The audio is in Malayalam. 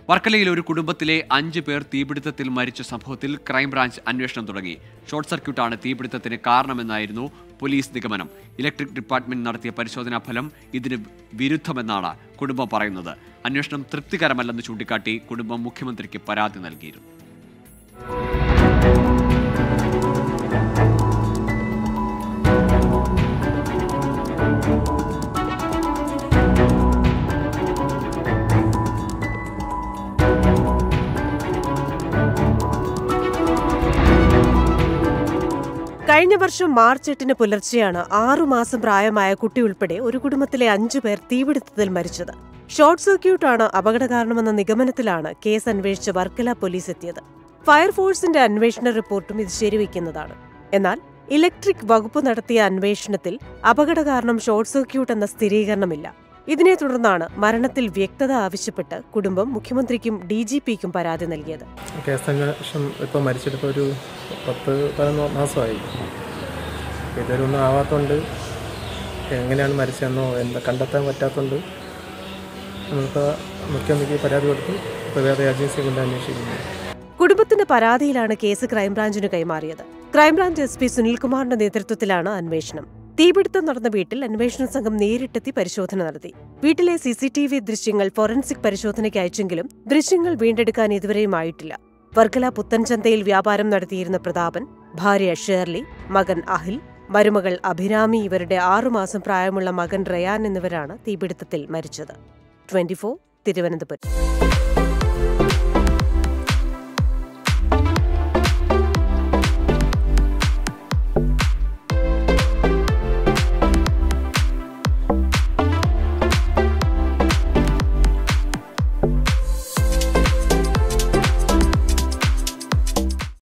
വർക്കലയിൽ ഒരു കുടുംബത്തിലെ അഞ്ച് പേർ തീപിടുത്തത്തിൽ മരിച്ച സംഭവത്തിൽ ക്രൈംബ്രാഞ്ച് അന്വേഷണം തുടങ്ങി ഷോർട്ട് സർക്യൂട്ടാണ് തീപിടുത്തത്തിന് കാരണമെന്നായിരുന്നു പോലീസ് നിഗമനം ഇലക്ട്രിക് ഡിപ്പാർട്ട്മെന്റ് നടത്തിയ പരിശോധനാ ഫലം ഇതിന് വിരുദ്ധമെന്നാണ് കുടുംബം പറയുന്നത് അന്വേഷണം തൃപ്തികരമല്ലെന്ന് ചൂണ്ടിക്കാട്ടി കുടുംബം മുഖ്യമന്ത്രിക്ക് പരാതി നൽകിയിരുന്നു കഴിഞ്ഞ വർഷം മാർച്ച് എട്ടിന് പുലർച്ചെയാണ് ആറുമാസം പ്രായമായ കുട്ടി ഉൾപ്പെടെ ഒരു കുടുംബത്തിലെ അഞ്ചു പേർ തീപിടുത്തത്തിൽ മരിച്ചത് ഷോർട്ട് സർക്യൂട്ടാണ് അപകട കാരണമെന്ന നിഗമനത്തിലാണ് കേസ് അന്വേഷിച്ച് വർക്കല പോലീസ് എത്തിയത് ഫയർഫോഴ്സിന്റെ അന്വേഷണ റിപ്പോർട്ടും ഇത് ശരിവയ്ക്കുന്നതാണ് എന്നാൽ ഇലക്ട്രിക് വകുപ്പ് നടത്തിയ അന്വേഷണത്തിൽ അപകട കാരണം ഷോർട്ട് സർക്യൂട്ട് എന്ന സ്ഥിരീകരണമില്ല ഇതിനെ തുടർന്നാണ് മരണത്തിൽ വ്യക്തത ആവശ്യപ്പെട്ട് കുടുംബം മുഖ്യമന്ത്രിക്കും ഡി ജി പിക്കും പരാതി നൽകിയത് കേസ് അന്വേഷണം ഇപ്പോൾ മരിച്ചിട്ടിപ്പോൾ ഒരു പത്ത് പതിനൊന്ന് മാസമായി അപ്പോൾ ഇതുവരെ ഒന്നും ആവാത്തതുകൊണ്ട് എങ്ങനെയാണ് മരിച്ചതെന്നോ എന്താ കണ്ടെത്താൻ പറ്റാത്തതുകൊണ്ട് നമ്മളിപ്പോൾ മുഖ്യമന്ത്രിക്ക് പരാതി കൊടുത്തു ഇപ്പോൾ വേറെ ഏജൻസി കൊണ്ട് അന്വേഷിക്കുന്നു കുടുംബത്തിന്റെ പരാതിയിലാണ് കേസ് ക്രൈംബ്രാഞ്ചിന് കൈമാറിയത് ക്രൈംബ്രാഞ്ച് എസ് പി സുനിൽകുമാറിന്റെ നേതൃത്വത്തിലാണ് അന്വേഷണം തീപിടുത്തം നടന്ന വീട്ടിൽ അന്വേഷണ സംഘം നേരിട്ടെത്തി പരിശോധന നടത്തി വീട്ടിലെ സി സി ടി വി ദൃശ്യങ്ങൾ ഫോറൻസിക് പരിശോധനയ്ക്ക് അയച്ചെങ്കിലും ദൃശ്യങ്ങൾ വീണ്ടെടുക്കാൻ ഇതുവരെയും ആയിട്ടില്ല വർക്കല പുത്തൻചന്തയിൽ വ്യാപാരം നടത്തിയിരുന്ന പ്രതാപൻ ഭാര്യ ഷേർലി മകൻ അഹിൽ മരുമകൾ അഭിരാമി ഇവരുടെ ആറുമാസം പ്രായമുള്ള മകൻ റയാൻ എന്നിവരാണ് തീപിടുത്തത്തിൽ മരിച്ചത് ട്വന്റി തിരുവനന്തപുരം